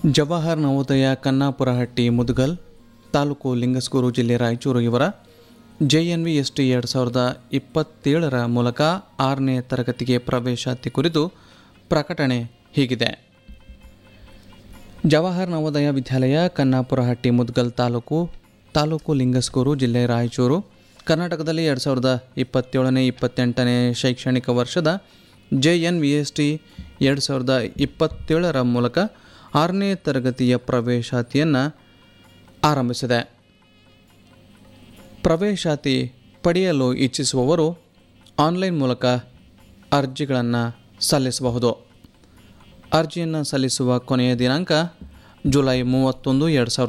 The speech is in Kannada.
ಜವಾಹರ್ ನವೋದಯ ಕನ್ನಾಪುರಹಟ್ಟಿ ಮುದುಗಲ್ ತಾಲೂಕು ಲಿಂಗಸ್ಗೂರು ಜಿಲ್ಲೆ ರಾಯಚೂರು ಇವರ J N V S T ಎರಡು ಸಾವಿರದ ಇಪ್ಪತ್ತೇಳರ ಮೂಲಕ ಆರನೇ ತರಗತಿಗೆ ಪ್ರವೇಶಾತಿ ಕುರಿತು ಪ್ರಕಟಣೆ ಹೀಗಿದೆ ಜವಾಹರ್ ನವೋದಯ ವಿದ್ಯಾಲಯ ಕನ್ನಾಪುರಹಟ್ಟಿ ಮುದ್ಗಲ್ ತಾಲೂಕು ತಾಲೂಕು ಲಿಂಗಸ್ಗೂರು ಜಿಲ್ಲೆ ರಾಯಚೂರು ಕರ್ನಾಟಕದಲ್ಲಿ ಎರಡು ಸಾವಿರದ ಇಪ್ಪತ್ತೇಳನೇ ಇಪ್ಪತ್ತೆಂಟನೇ ಶೈಕ್ಷಣಿಕ ವರ್ಷದ J N V S T ಎರಡು ಸಾವಿರದ ಇಪ್ಪತ್ತೇಳರ ಮೂಲಕ ಆರನೇ ತರಗತಿಯ ಪ್ರವೇಶಾತಿಯನ್ನು ಆರಂಭಿಸಿದೆ ಪ್ರವೇಶಾತಿ ಪಡೆಯಲು ಇಚ್ಛಿಸುವವರು ಆನ್ಲೈನ್ ಮೂಲಕ ಅರ್ಜಿಗಳನ್ನು ಸಲ್ಲಿಸಬಹುದು ಅರ್ಜಿಯನ್ನು ಸಲ್ಲಿಸುವ ಕೊನೆಯ ದಿನಾಂಕ ಜುಲೈ ಮೂವತ್ತೊಂದು ಎರಡು ಸಾವಿರದ